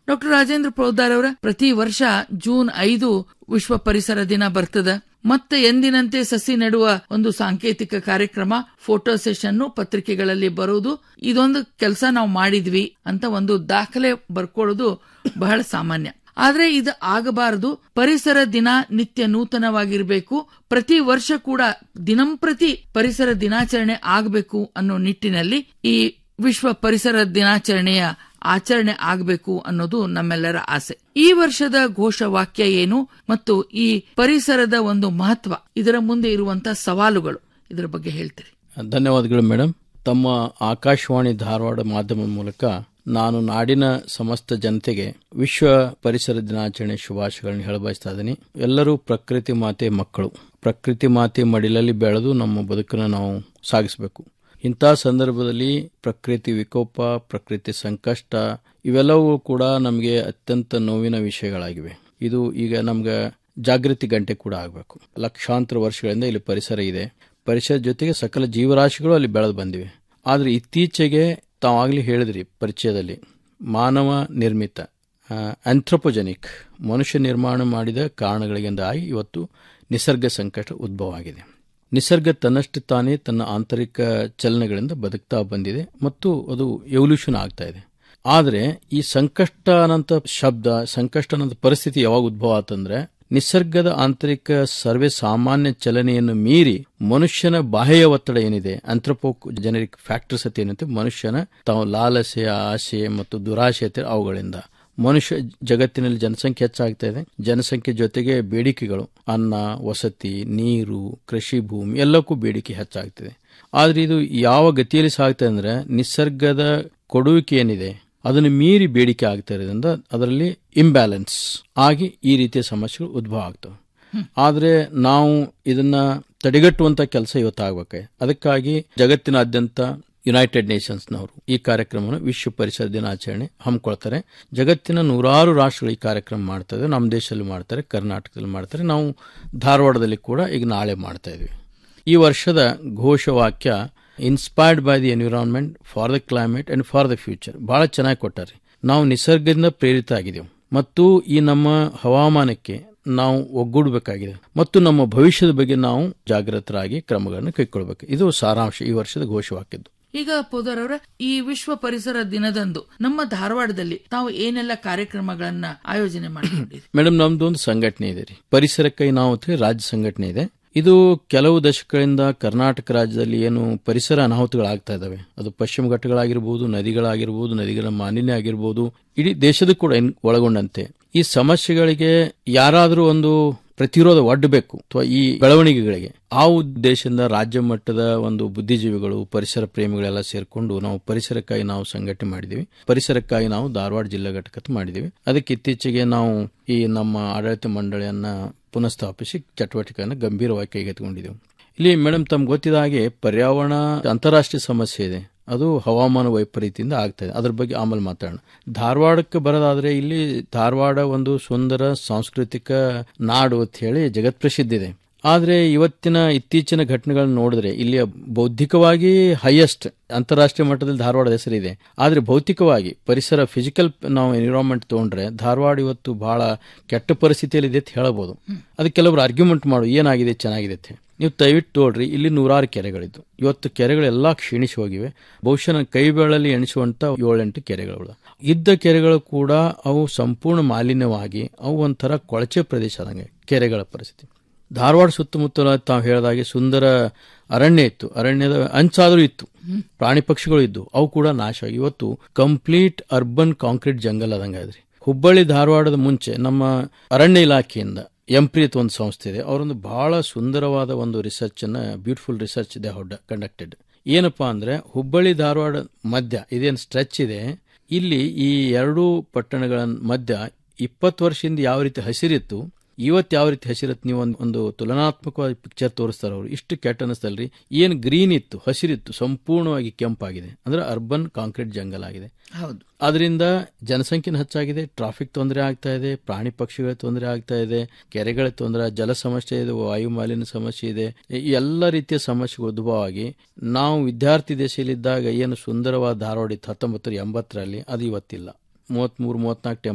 doctor Rajendra ಪೌದಾರ್ ಅವರ ಪ್ರತಿ ವರ್ಷ ಜೂನ್ ಐದು ವಿಶ್ವ ಪರಿಸರ ದಿನ ಬರ್ತದ ಮತ್ತೆ ಎಂದಿನಂತೆ ಸಸಿ ನೆಡುವ ಒಂದು ಸಾಂಕೇತಿಕ ಕಾರ್ಯಕ್ರಮ ಫೋಟೋ ಸೆಷನ್ ಪತ್ರಿಕೆಗಳಲ್ಲಿ ಬರುವುದು ಇದೊಂದು ಕೆಲಸ ನಾವು ಮಾಡಿದ್ವಿ ಅಂತ ಒಂದು ದಾಖಲೆ ಬರ್ಕೊಳ್ಳೋದು ಬಹಳ ಸಾಮಾನ್ಯ ಆದ್ರೆ ಇದು ಆಗಬಾರದು ಪರಿಸರ ದಿನ ನಿತ್ಯ ನೂತನವಾಗಿರಬೇಕು ಪ್ರತಿ ವರ್ಷ ಕೂಡ ದಿನಂಪ್ರತಿ ಪರಿಸರ ದಿನಾಚರಣೆ ಆಗಬೇಕು ಅನ್ನೋ ನಿಟ್ಟಿನಲ್ಲಿ ಈ ವಿಶ್ವ ಪರಿಸರ ದಿನಾಚರಣೆಯ ಆಚರಣೆ ಆಗಬೇಕು ಅನ್ನೋದು ನಮ್ಮೆಲ್ಲರ ಆಸೆ ಈ ವರ್ಷದ ಘೋಷವಾಕ್ಯ ಏನು ಮತ್ತು ಈ ಪರಿಸರದ ಒಂದು ಮಹತ್ವ ಇದರ ಮುಂದೆ ಇರುವಂತಹ ಸವಾಲುಗಳು ಇದರ ಬಗ್ಗೆ ಹೇಳ್ತೀರಿ ಧನ್ಯವಾದಗಳು ಮೇಡಮ್ ತಮ್ಮ ಆಕಾಶವಾಣಿ ಧಾರವಾಡ ಮಾಧ್ಯಮದ ಮೂಲಕ ನಾನು ನಾಡಿನ ಸಮಸ್ತ ಜನತೆಗೆ ವಿಶ್ವ ಪರಿಸರ ದಿನಾಚರಣೆ ಶುಭಾಶಯಗಳನ್ನು ಹೇಳಬಯಸ್ತಾ ಇದ್ದೀನಿ ಎಲ್ಲರೂ ಪ್ರಕೃತಿ ಮಾತೆ ಮಕ್ಕಳು ಪ್ರಕೃತಿ ಮಾತೆ ಮಡಿಲಲ್ಲಿ ಬೆಳೆದು ನಮ್ಮ ಬದುಕನ್ನು ನಾವು ಸಾಗಿಸಬೇಕು ಇಂಥ ಸಂದರ್ಭದಲ್ಲಿ ಪ್ರಕೃತಿ ವಿಕೋಪ ಪ್ರಕೃತಿ ಸಂಕಷ್ಟ ಇವೆಲ್ಲವೂ ಕೂಡ ನಮಗೆ ಅತ್ಯಂತ ನೋವಿನ ವಿಷಯಗಳಾಗಿವೆ ಇದು ಈಗ ನಮ್ಗೆ ಜಾಗೃತಿ ಗಂಟೆ ಕೂಡ ಆಗಬೇಕು ಲಕ್ಷಾಂತರ ವರ್ಷಗಳಿಂದ ಇಲ್ಲಿ ಪರಿಸರ ಇದೆ ಪರಿಸರ ಜೊತೆಗೆ ಸಕಲ ಜೀವರಾಶಿಗಳು ಅಲ್ಲಿ ಬೆಳೆದು ಬಂದಿವೆ ಆದರೆ ಇತ್ತೀಚೆಗೆ ತಾವಾಗಲಿ ಹೇಳಿದ್ರಿ ಪರಿಚಯದಲ್ಲಿ ಮಾನವ ನಿರ್ಮಿತ ಆಂಥ್ರೋಪೊಜೆನಿಕ್ ಮನುಷ್ಯ ನಿರ್ಮಾಣ ಮಾಡಿದ ಕಾರಣಗಳಿಂದಾಗಿ ಇವತ್ತು ನಿಸರ್ಗ ಸಂಕಟ ಉದ್ಭವ ಆಗಿದೆ ನಿಸರ್ಗ ತನ್ನಷ್ಟು ತಾನೇ ತನ್ನ ಆಂತರಿಕ ಚಲನೆಗಳಿಂದ ಬದುಕ್ತಾ ಬಂದಿದೆ ಮತ್ತು ಅದು ಎವಲ್ಯೂಷನ್ ಆಗ್ತಾ ಇದೆ ಆದರೆ ಈ ಸಂಕಷ್ಟ ಅನ್ನಂತ ಶಬ್ದ ಸಂಕಷ್ಟ ಅನ್ನೋಂಥ ಪರಿಸ್ಥಿತಿ ಯಾವಾಗ ಉದ್ಭವ ಆತಂದ್ರೆ ನಿಸರ್ಗದ ಆಂತರಿಕ ಸರ್ವೇ ಸಾಮಾನ್ಯ ಚಲನೆಯನ್ನು ಮೀರಿ ಮನುಷ್ಯನ ಬಾಹ್ಯ ಒತ್ತಡ ಏನಿದೆ ಅಂಥ್ರೋಪೋ ಜನರಿಕ್ ಫ್ಯಾಕ್ಟರ್ಸ್ ಅಂತ ಏನಂತೆ ಮನುಷ್ಯನ ತಾವು ಲಾಲಸೆ ಆಸೆ ಮತ್ತು ದುರಾಶೆ ಅವುಗಳಿಂದ ಮನುಷ್ಯ ಜಗತ್ತಿನಲ್ಲಿ ಜನಸಂಖ್ಯೆ ಹೆಚ್ಚಾಗ್ತಾ ಇದೆ ಜನಸಂಖ್ಯೆ ಜೊತೆಗೆ ಬೇಡಿಕೆಗಳು ಅನ್ನ ವಸತಿ ನೀರು ಕೃಷಿ ಭೂಮಿ ಎಲ್ಲಕ್ಕೂ ಬೇಡಿಕೆ ಹೆಚ್ಚಾಗ್ತಿದೆ ಆದ್ರೆ ಇದು ಯಾವ ಗತಿಯಲ್ಲಿ ಸಾಗ್ತದೆ ಅಂದ್ರೆ ನಿಸರ್ಗದ ಕೊಡುವಿಕೆ ಏನಿದೆ ಅದನ್ನು ಮೀರಿ ಬೇಡಿಕೆ ಆಗ್ತಾ ಇರೋದ್ರಿಂದ ಅದರಲ್ಲಿ ಇಂಬ್ಯಾಲೆನ್ಸ್ ಆಗಿ ಈ ರೀತಿಯ ಸಮಸ್ಯೆಗಳು ಉದ್ಭವ ಆಗ್ತವೆ ಆದ್ರೆ ನಾವು ಇದನ್ನ ತಡೆಗಟ್ಟುವಂತ ಕೆಲಸ ಇವತ್ತಾಗಬೇಕು ಅದಕ್ಕಾಗಿ ಜಗತ್ತಿನಾದ್ಯಂತ ಯುನೈಟೆಡ್ ನೇಷನ್ಸ್ನವರು ಈ ಕಾರ್ಯಕ್ರಮವನ್ನು ವಿಶ್ವ ಪರಿಸರ ದಿನಾಚರಣೆ ಹಮ್ಮಿಕೊಳ್ತಾರೆ ಜಗತ್ತಿನ ನೂರಾರು ರಾಷ್ಟ್ರಗಳು ಈ ಕಾರ್ಯಕ್ರಮ ಮಾಡ್ತಾರೆ ನಮ್ಮ ದೇಶದಲ್ಲಿ ಮಾಡ್ತಾರೆ ಕರ್ನಾಟಕದಲ್ಲಿ ಮಾಡ್ತಾರೆ ನಾವು ಧಾರವಾಡದಲ್ಲಿ ಕೂಡ ಈಗ ನಾಳೆ ಮಾಡ್ತಾ ಇದ್ವಿ ಈ ವರ್ಷದ ಘೋಷವಾಕ್ಯ inspired by the environment for the climate and for the future ಬಹಳ ಚೆನ್ನಾಗಿ ಕೊಟ್ಟಾರೆ ನಾವು ನಿಸರ್ಗದಿಂದ ಪ್ರೇರಿತ ಆಗಿದೆವು ಮತ್ತು ಈ ನಮ್ಮ ಹವಾಮಾನಕ್ಕೆ ನಾವು ಒಗ್ಗೂಡಬೇಕಾಗಿದೆ ಮತ್ತು ನಮ್ಮ ಭವಿಷ್ಯದ ಬಗ್ಗೆ ನಾವು ಜಾಗೃತರಾಗಿ ಕ್ರಮಗಳನ್ನು ಕೈಗೊಳ್ಳಬೇಕು ಇದು ಸಾರಾಂಶ ಈ ವರ್ಷದ ಘೋಷವಾಕ್ಯದ್ದು ಈಗ ಪೋದರ್ ಅವರ ಈ ವಿಶ್ವ ಪರಿಸರ ದಿನದಂದು ನಮ್ಮ ಧಾರವಾಡದಲ್ಲಿ ತಾವು ಏನೆಲ್ಲ ಕಾರ್ಯಕ್ರಮಗಳನ್ನ ಆಯೋಜನೆ ಮಾಡಿಕೊಂಡಿರಿ ಮೇಡಮ್ ನಮ್ದು ಒಂದು ಸಂಘಟನೆ ಇದೆ ರೀ ಪರಿಸರಕ್ಕೆ ನಾವು ಅಂತ ರಾಜ್ಯ ಸಂಘಟನೆ ಇದೆ ಇದು ಕೆಲವು ದಶಕಗಳಿಂದ ಕರ್ನಾಟಕ ರಾಜ್ಯದಲ್ಲಿ ಏನು ಪರಿಸರ ಅನಾಹುತಗಳಾಗ್ತಾ ಇದಾವೆ ಅದು ಪಶ್ಚಿಮ ಘಟ್ಟಗಳಾಗಿರ್ಬೋದು ನದಿಗಳಾಗಿರ್ಬೋದು ನದಿಗಳ ಮಾಲಿನ್ಯ ಆಗಿರ್ಬೋದು ಇಡೀ ದೇಶದ ಕೂಡ ಒಳಗೊಂಡಂತೆ ಈ ಸಮಸ್ಯೆಗಳಿಗೆ ಯಾರಾದರೂ ಒಂದು ಪ್ರತಿರೋಧ ಒಡ್ಡಬೇಕು ಅಥವಾ ಈ ಬೆಳವಣಿಗೆಗಳಿಗೆ ಆ ಉದ್ದೇಶದಿಂದ ರಾಜ್ಯ ಮಟ್ಟದ ಒಂದು ಬುದ್ಧಿಜೀವಿಗಳು ಪರಿಸರ ಪ್ರೇಮಿಗಳೆಲ್ಲ ಸೇರ್ಕೊಂಡು ನಾವು ಪರಿಸರಕ್ಕಾಗಿ ನಾವು ಸಂಘಟನೆ ಮಾಡಿದೀವಿ ಪರಿಸರಕ್ಕಾಗಿ ನಾವು ಧಾರವಾಡ ಜಿಲ್ಲಾ ಘಟಕ ಮಾಡಿದೀವಿ ಅದಕ್ಕೆ ಇತ್ತೀಚೆಗೆ ನಾವು ಈ ನಮ್ಮ ಆಡಳಿತ ಮಂಡಳಿಯನ್ನ ಪುನಃಸ್ಥಾಪಿಸಿ ಚಟುವಟಿಕೆಯನ್ನು ಗಂಭೀರವಾಗಿ ಕೈಗೆತ್ತಿಕೊಂಡಿದ್ದೆವು ಇಲ್ಲಿ ಮೇಡಮ್ ತಮ್ಗೆ ಗೊತ್ತಿದ ಹಾಗೆ ಪರ್ಯಾವರಣ ಅಂತಾರಾಷ್ಟ್ರೀಯ ಸಮಸ್ಯೆ ಇದೆ ಅದು ಹವಾಮಾನ ವೈಪರೀತ್ಯದಿಂದ ಆಗ್ತಾ ಇದೆ ಅದ್ರ ಬಗ್ಗೆ ಆಮೇಲೆ ಮಾತಾಡೋಣ ಧಾರವಾಡಕ್ಕೆ ಬರೋದಾದ್ರೆ ಇಲ್ಲಿ ಧಾರವಾಡ ಒಂದು ಸುಂದರ ಸಾಂಸ್ಕೃತಿಕ ನಾಡು ಅಂತ ಹೇಳಿ ಜಗತ್ ಪ್ರಸಿದ್ಧ ಇದೆ ಆದ್ರೆ ಇವತ್ತಿನ ಇತ್ತೀಚಿನ ಘಟನೆಗಳನ್ನ ನೋಡಿದ್ರೆ ಇಲ್ಲಿ ಬೌದ್ಧಿಕವಾಗಿ ಹೈಯೆಸ್ಟ್ ಅಂತಾರಾಷ್ಟ್ರೀಯ ಮಟ್ಟದಲ್ಲಿ ಧಾರವಾಡದ ಹೆಸರಿದೆ ಆದ್ರೆ ಭೌತಿಕವಾಗಿ ಪರಿಸರ ಫಿಸಿಕಲ್ ನಾವು ಎನ್ವಿರಾನ್ಮೆಂಟ್ ತಗೊಂಡ್ರೆ ಧಾರವಾಡ ಇವತ್ತು ಬಹಳ ಕೆಟ್ಟ ಪರಿಸ್ಥಿತಿಯಲ್ಲಿ ಇದೆ ಅಂತ ಹೇಳಬಹುದು ಅದಕ್ಕೆ ಕೆಲವರು ಆರ್ಗ್ಯುಮೆಂಟ್ ಮಾಡು ಏನಾಗಿದೆ ಚೆನ್ನಾಗಿದೆ ಅಂತ ನೀವು ದಯವಿಟ್ಟು ನೋಡ್ರಿ ಇಲ್ಲಿ ನೂರಾರು ಕೆರೆಗಳಿದ್ದು ಇವತ್ತು ಕೆರೆಗಳೆಲ್ಲ ಕ್ಷೀಣಿಸಿ ಹೋಗಿವೆ ಬಹುಶಃ ಕೈ ಬೆರಳಲ್ಲಿ ಎಣಿಸುವಂತ ಏಳೆಂಟು ಕೆರೆಗಳು ಇದ್ದ ಕೆರೆಗಳು ಕೂಡ ಅವು ಸಂಪೂರ್ಣ ಮಾಲಿನ್ಯವಾಗಿ ಅವು ಒಂಥರ ಕೊಳಚೆ ಪ್ರದೇಶ ಆದಂಗೆ ಕೆರೆಗಳ ಪರಿಸ್ಥಿತಿ ಧಾರವಾಡ ಸುತ್ತಮುತ್ತಲ ತಾವು ಹೇಳಿದಾಗೆ ಸುಂದರ ಅರಣ್ಯ ಇತ್ತು ಅರಣ್ಯದ ಅಂಚಾದರೂ ಇತ್ತು ಪ್ರಾಣಿ ಪಕ್ಷಿಗಳು ಇದ್ದು ಅವು ಕೂಡ ನಾಶ ಆಗಿ ಇವತ್ತು ಕಂಪ್ಲೀಟ್ ಅರ್ಬನ್ ಕಾಂಕ್ರೀಟ್ ಜಂಗಲ್ ಆದಂಗಾದ್ರಿ ಹುಬ್ಬಳ್ಳಿ ಧಾರವಾಡದ ಮುಂಚೆ ನಮ್ಮ ಅರಣ್ಯ ಇಲಾಖೆಯಿಂದ ಎಂಪ್ರಿಯತ್ ಒಂದು ಸಂಸ್ಥೆ ಇದೆ ಅವರೊಂದು ಬಹಳ ಸುಂದರವಾದ ಒಂದು ರಿಸರ್ಚ್ ಅನ್ನ beautiful research they had conducted ಏನಪ್ಪಾ ಅಂದ್ರೆ ಹುಬ್ಬಳ್ಳಿ ಧಾರವಾಡ ಮಧ್ಯ ಇದೇನು ಸ್ಟ್ರೆಚ್ ಇದೆ ಇಲ್ಲಿ ಈ ಎರಡೂ ಪಟ್ಟಣಗಳ ಮಧ್ಯ ಇಪ್ಪತ್ತು ವರ್ಷದಿಂದ ಯಾವ ರೀತಿ ಹಸಿರಿತ್ತು ಇವತ್ತು ಯಾವ ರೀತಿ ಹಸಿರತ್ ನೀವು ಒಂದು ಒಂದು ತುಲನಾತ್ಮಕವಾಗಿ ಪಿಕ್ಚರ್ ತೋರಿಸ್ತಾರ ಅವರು ಇಷ್ಟು ಕೆಟ್ಟ ಅನಿಸ್ತಲ್ರಿ ಏನ್ ಗ್ರೀನ್ ಇತ್ತು ಹಸಿರಿತ್ತು ಸಂಪೂರ್ಣವಾಗಿ ಕೆಂಪಾಗಿದೆ ಅಂದ್ರೆ ಅರ್ಬನ್ ಕಾಂಕ್ರೀಟ್ ಜಂಗಲ್ ಆಗಿದೆ ಹೌದು ಅದರಿಂದ ಜನಸಂಖ್ಯೆ ಹೆಚ್ಚಾಗಿದೆ ಟ್ರಾಫಿಕ್ ತೊಂದರೆ ಆಗ್ತಾ ಇದೆ ಪ್ರಾಣಿ ಪಕ್ಷಿಗಳ ತೊಂದರೆ ಆಗ್ತಾ ಇದೆ ಕೆರೆಗಳ ತೊಂದರೆ ಜಲ ಸಮಸ್ಯೆ ಇದೆ ವಾಯು ಮಾಲಿನ್ಯ ಸಮಸ್ಯೆ ಇದೆ ಈ ಎಲ್ಲ ರೀತಿಯ ಸಮಸ್ಯೆ ಉದ್ಭವ ಆಗಿ ನಾವು ವಿದ್ಯಾರ್ಥಿ ದೇಶದಲ್ಲಿದ್ದಾಗ ಏನು ಸುಂದರವಾದ ಧಾರವಾಡ ಇತ್ತು ಹತ್ತೊಂಬತ್ತು ಎಂಬತ್ತರಲ್ಲಿ ಅದು ಇವತ್ತಿಲ್ಲ ಮೂವತ್ಮೂರು ಮೂವತ್ನಾಲ್ಕು